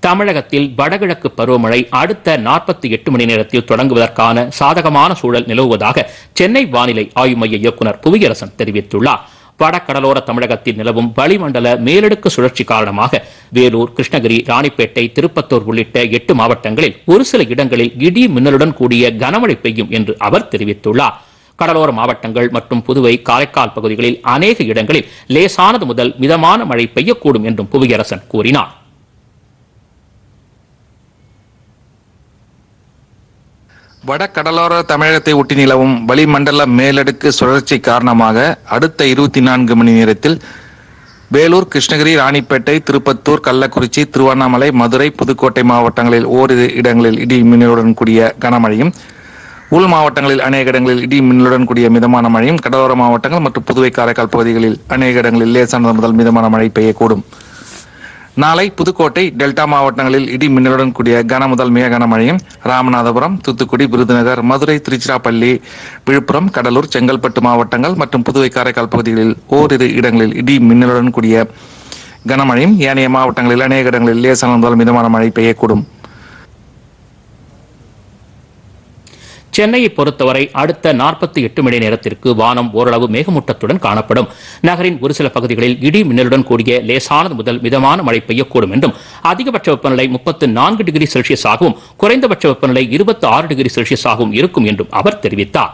தமிழகத்தில் வடகிழக்கு பருவமழை அடுத்த நாற்பத்தி எட்டு மணி நேரத்தில் தொடங்குவதற்கான சாதகமான சூழல் நிலவுவதாக சென்னை வானிலை ஆய்வு மைய இயக்குநர் புவியரசன் தெரிவித்துள்ளார் வடகடலோர தமிழகத்தில் நிலவும் வளிமண்டல மேலடுக்கு சுழற்சி காரணமாக வேலூர் கிருஷ்ணகிரி ராணிப்பேட்டை திருப்பத்தூர் உள்ளிட்ட எட்டு மாவட்டங்களில் ஒரு சில இடங்களில் இடி மின்னலுடன் கூடிய கனமழை பெய்யும் என்று அவர் தெரிவித்துள்ளார் கடலோர மாவட்டங்கள் மற்றும் புதுவை காரைக்கால் பகுதிகளில் அநேக இடங்களில் லேசானது முதல் மிதமான மழை பெய்யக்கூடும் என்றும் புவியரசன் கூறினார் வடகடலோர தமிழகத்தை ஒட்டி நிலவும் வளிமண்டல மேலடுக்கு சுழற்சி காரணமாக அடுத்த இருபத்தி நான்கு மணி நேரத்தில் வேலூர் கிருஷ்ணகிரி ராணிப்பேட்டை திருப்பத்தூர் கள்ளக்குறிச்சி திருவண்ணாமலை மதுரை புதுக்கோட்டை மாவட்டங்களில் ஓரிரு இடங்களில் இடி மின்னலுடன் கூடிய கனமழையும் உள் மாவட்டங்களில் அநேக இடங்களில் இடி மின்னலுடன் கூடிய மிதமான மழையும் கடலோர மாவட்டங்கள் மற்றும் புதுவை காரைக்கால் பகுதிகளில் அநேக இடங்களில் லேசானது முதல் மிதமான மழை பெய்யக்கூடும் நாளை புதுக்கோட்டை டெல்டா மாவட்டங்களில் இடி மின்னலுடன் கூடிய கன முதல் மிக கனமழையும் ராமநாதபுரம் தூத்துக்குடி விருதுநகர் மதுரை திருச்சிராப்பள்ளி விழுப்புரம் கடலூர் செங்கல்பட்டு மாவட்டங்கள் மற்றும் புதுவை காரைக்கால் பகுதிகளில் ஓரிரு இடங்களில் இடி மின்னலுடன் கூடிய கனமழையும் ஏனைய மாவட்டங்களில் அநேக இடங்களில் லேசான முதல் மிதமான மழை பெய்யக்கூடும் சென்னையை பொறுத்தவரை அடுத்த நாற்பத்தி எட்டு மணி நேரத்திற்கு வானம் ஓரளவு மேகமூட்டத்துடன் காணப்படும் நகரின் ஒரு சில பகுதிகளில் இடி மின்னலுடன் கூடிய லேசானது முதல் மிதமான மழை பெய்யக்கூடும் என்றும் அதிகபட்ச வெப்பநிலை முப்பத்து நான்கு டிகிரி செல்சியஸாகவும் குறைந்தபட்ச வெப்பநிலை இருபத்தி ஆறு டிகிரி செல்சியஸாகவும் இருக்கும் என்றும் அவர் தெரிவித்தார்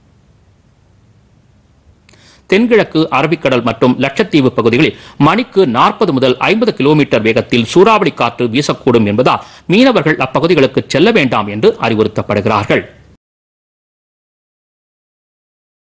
தென்கிழக்கு அரபிக்கடல் மற்றும் லட்சத்தீவு பகுதிகளில் மணிக்கு நாற்பது முதல் ஐம்பது கிலோமீட்டர் வேகத்தில் சூறாவளி காற்று வீசக்கூடும் என்பதால் மீனவர்கள் அப்பகுதிகளுக்கு செல்ல வேண்டாம் என்று அறிவுறுத்தப்படுகிறார்கள்